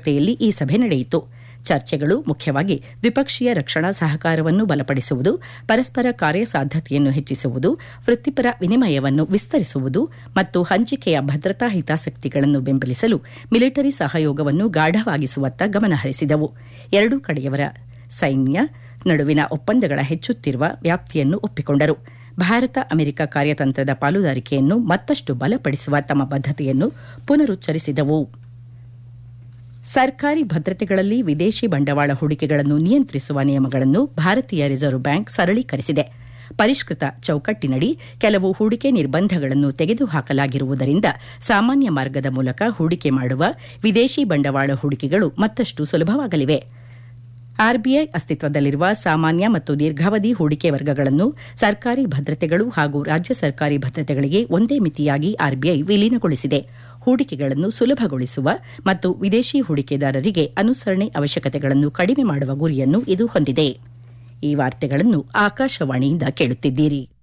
ಅಧ್ಯಕ್ಷತೆಯಲ್ಲಿ ಈ ಸಭೆ ನಡೆಯಿತು ಚರ್ಚೆಗಳು ಮುಖ್ಯವಾಗಿ ದ್ವಿಪಕ್ಷೀಯ ರಕ್ಷಣಾ ಸಹಕಾರವನ್ನು ಬಲಪಡಿಸುವುದು ಪರಸ್ಪರ ಕಾರ್ಯಸಾಧ್ಯತೆಯನ್ನು ಹೆಚ್ಚಿಸುವುದು ವೃತ್ತಿಪರ ವಿನಿಮಯವನ್ನು ವಿಸ್ತರಿಸುವುದು ಮತ್ತು ಹಂಚಿಕೆಯ ಭದ್ರತಾ ಹಿತಾಸಕ್ತಿಗಳನ್ನು ಬೆಂಬಲಿಸಲು ಮಿಲಿಟರಿ ಸಹಯೋಗವನ್ನು ಗಾಢವಾಗಿಸುವತ್ತ ಗಮನಹರಿಸಿದವು ಎರಡೂ ಕಡೆಯವರ ಸೈನ್ಯ ನಡುವಿನ ಒಪ್ಪಂದಗಳ ಹೆಚ್ಚುತ್ತಿರುವ ವ್ಯಾಪ್ತಿಯನ್ನು ಒಪ್ಪಿಕೊಂಡರು ಭಾರತ ಅಮೆರಿಕ ಕಾರ್ಯತಂತ್ರದ ಪಾಲುದಾರಿಕೆಯನ್ನು ಮತ್ತಷ್ಟು ಬಲಪಡಿಸುವ ತಮ್ಮ ಬದ್ಧತೆಯನ್ನು ಪುನರುಚ್ಚರಿಸಿದವು ಸರ್ಕಾರಿ ಭದ್ರತೆಗಳಲ್ಲಿ ವಿದೇಶಿ ಬಂಡವಾಳ ಹೂಡಿಕೆಗಳನ್ನು ನಿಯಂತ್ರಿಸುವ ನಿಯಮಗಳನ್ನು ಭಾರತೀಯ ರಿಸರ್ವ್ ಬ್ಯಾಂಕ್ ಸರಳೀಕರಿಸಿದೆ ಪರಿಷ್ಕೃತ ಚೌಕಟ್ಟಿನಡಿ ಕೆಲವು ಹೂಡಿಕೆ ನಿರ್ಬಂಧಗಳನ್ನು ತೆಗೆದುಹಾಕಲಾಗಿರುವುದರಿಂದ ಸಾಮಾನ್ಯ ಮಾರ್ಗದ ಮೂಲಕ ಹೂಡಿಕೆ ಮಾಡುವ ವಿದೇಶಿ ಬಂಡವಾಳ ಹೂಡಿಕೆಗಳು ಮತ್ತಷ್ಟು ಸುಲಭವಾಗಲಿವೆ ಆರ್ಬಿಐ ಅಸ್ತಿತ್ವದಲ್ಲಿರುವ ಸಾಮಾನ್ಯ ಮತ್ತು ದೀರ್ಘಾವಧಿ ಹೂಡಿಕೆ ವರ್ಗಗಳನ್ನು ಸರ್ಕಾರಿ ಭದ್ರತೆಗಳು ಹಾಗೂ ರಾಜ್ಯ ಸರ್ಕಾರಿ ಭದ್ರತೆಗಳಿಗೆ ಒಂದೇ ಮಿತಿಯಾಗಿ ಆರ್ಬಿಐ ವಿಲೀನಗೊಳಿಸಿದೆ ಹೂಡಿಕೆಗಳನ್ನು ಸುಲಭಗೊಳಿಸುವ ಮತ್ತು ವಿದೇಶಿ ಹೂಡಿಕೆದಾರರಿಗೆ ಅನುಸರಣೆ ಅವಶ್ಯಕತೆಗಳನ್ನು ಕಡಿಮೆ ಮಾಡುವ ಗುರಿಯನ್ನು ಇದು ಹೊಂದಿದೆ ಈ ವಾರ್ತೆಗಳನ್ನು ಆಕಾಶವಾಣಿಯಿಂದ ಕೇಳುತ್ತಿದ್ದೀರಿ